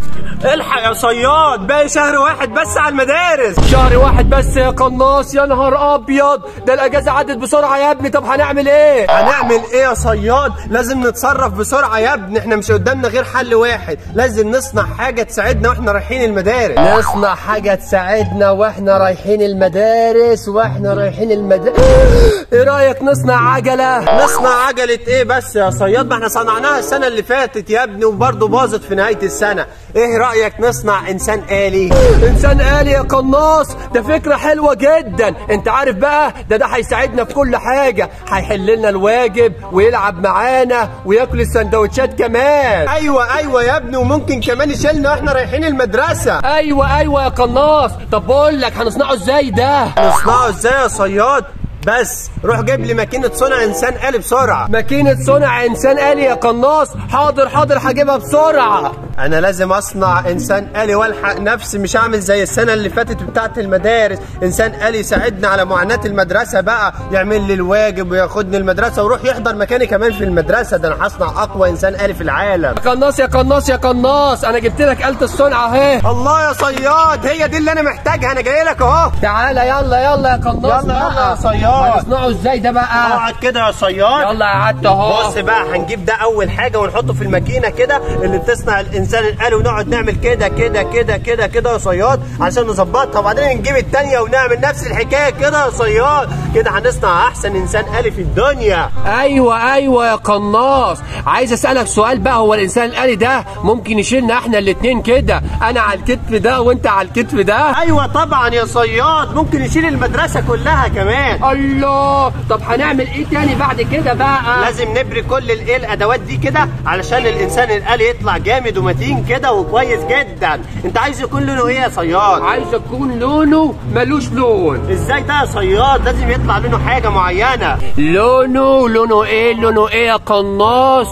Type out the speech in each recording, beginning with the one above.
الحق يا صياد باقي شهر واحد بس على المدارس شهر واحد بس يا قناص يا نهار ابيض ده الاجازه عدت بسرعه يا ابني طب هنعمل ايه هنعمل ايه يا صياد لازم نتصرف بسرعه يا ابني احنا مش قدامنا غير حل واحد لازم نصنع حاجه تساعدنا واحنا رايحين المدارس نصنع حاجة تساعدنا واحنا رايحين المدارس واحنا رايحين المدارس ايه رأيك نصنع عجلة؟ نصنع عجلة ايه بس يا صياد ما احنا صنعناها السنة اللي فاتت يا ابني وبرضه باظت في نهاية السنة ايه رأيك نصنع انسان آلي انسان آلي يا قناص ده فكرة حلوة جدا انت عارف بقى ده ده هيساعدنا في كل حاجة هيحل لنا الواجب ويلعب معانا وياكل السندوتشات كمان ايوه ايوه يا ابني وممكن كمان يشيلنا واحنا رايحين المدرسة ايوه ايوه يا قناص طب بقول لك هنصنعه ازاي ده نصنعه ازاي يا صياد بس روح جيب لي ماكينة صنع انسان آلي بسرعة ماكينة صنع انسان آلي يا قناص حاضر حاضر هجيبها بسرعة انا لازم اصنع انسان آلي والحق نفسي مش هعمل زي السنة اللي فاتت بتاعت المدارس انسان آلي يساعدنا على معاناة المدرسة بقى يعمل لي الواجب وياخدني المدرسة ويروح يحضر مكاني كمان في المدرسة ده انا هصنع اقوى انسان آلي في العالم يا قناص يا قناص يا قناص انا جبت لك آلة الصنع اهي الله يا صياد هي دي اللي انا محتاجها انا جاي لك اهو تعالى يلا يلا يا قناص يلا يلا يا بقى. صياد هنصنعه ازاي ده بقى اقعد كده يا صياد يلا قعدت اهو بص بقى هنجيب ده اول حاجه ونحطه في الماكينه كده اللي بتصنع الانسان الالي ونقعد نعمل كده كده كده كده كده يا صياد عشان نظبطها وبعدين نجيب التانيه ونعمل نفس الحكايه كده يا صياد كده هنصنع احسن انسان الي في الدنيا ايوه ايوه يا قناص عايز اسالك سؤال بقى هو الانسان الالي ده ممكن يشيلنا احنا الاتنين كده انا على الكتف ده وانت على الكتف ده ايوه طبعا يا صياد ممكن يشيل المدرسه كلها كمان الله طب هنعمل ايه تاني بعد كده بقى لازم نبري كل الايه الادوات دي كده علشان الانسان الالي يطلع جامد ومتين كده وكويس جدا انت عايز يكون لونه ايه يا صياد عايز يكون لونه ملوش لون ازاي ده يا صياد لازم يطلع لونه حاجه معينه لونه لونه ايه لونه ايه يا قناص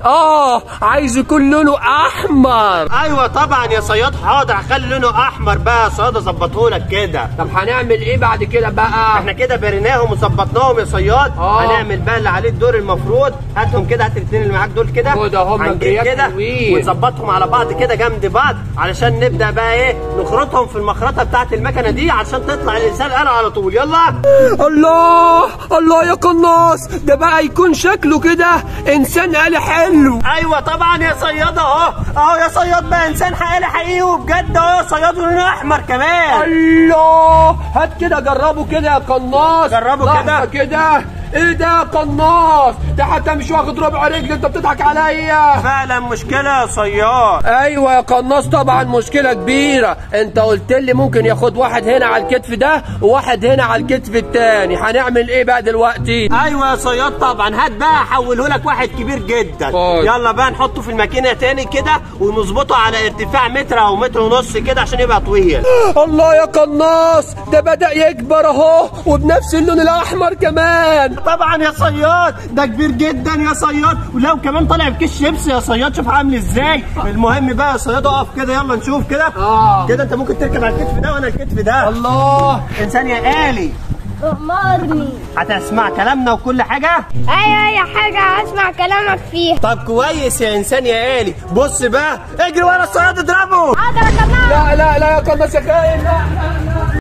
اه عايز يكون لونه احمر ايوه طبعا يا صياد حاضر هخلي لونه احمر بقى يا صياد اظبطه لك كده طب هنعمل ايه بعد كده بقى احنا كده بريناهم وظبطناهم يا صياد آه. هنعمل بقى اللي عليه الدور المفروض هاتهم كده هات الاثنين اللي معاك دول كده خد اهم هنجيب بريات كده حلوين. ونظبطهم على بعض كده جنب بعض علشان نبدا بقى ايه نخرطهم في المخرطه بتاعه المكنه دي علشان تطلع الانسان قال على طول يلا الله الله يا قناص ده بقى يكون شكله كده انسان آلي حلو ايوه طبعا يا صياد اهو اهو يا صياد بقى انسان حقيقي حقيقي وبجد اهو يا صياد ولونه احمر كمان الله هات كده جربه كده يا قناص جربه لحظة كده. كده ايه ده يا قناص ده حتى مش واخد ربع رجل انت بتضحك عليا فعلا مشكله يا صياد ايوه يا قناص طبعا مشكله كبيره انت قلت لي ممكن ياخد واحد هنا على الكتف ده وواحد هنا على الكتف التاني هنعمل ايه بقى دلوقتي ايوه يا صياد طبعا هات بقى احوله لك واحد كبير جدا خد. يلا بقى نحطه في الماكينه تاني كده ونظبطه على ارتفاع متر او متر ونص كده عشان يبقى طويل الله يا قناص ده بدأ يكبر اهو وبنفس اللون الاحمر كمان طبعا يا صياد ده كبير جدا يا صياد ولو كمان طالع بكيس شيبس يا صياد شوف عامل ازاي المهم بقى يا صياد اقف كده يلا نشوف كده آه. كده انت ممكن تركب على الكتف ده وانا الكتف ده الله انسان يا آلي أمرني هتسمع كلامنا وكل حاجه أيوة أي حاجة هسمع كلامك فيها طب كويس يا انسان يا آلي بص بقى اجري ورا الصياد اضربه أقدر أكمل لا لا لا يا قناص يا خاين لا لا لا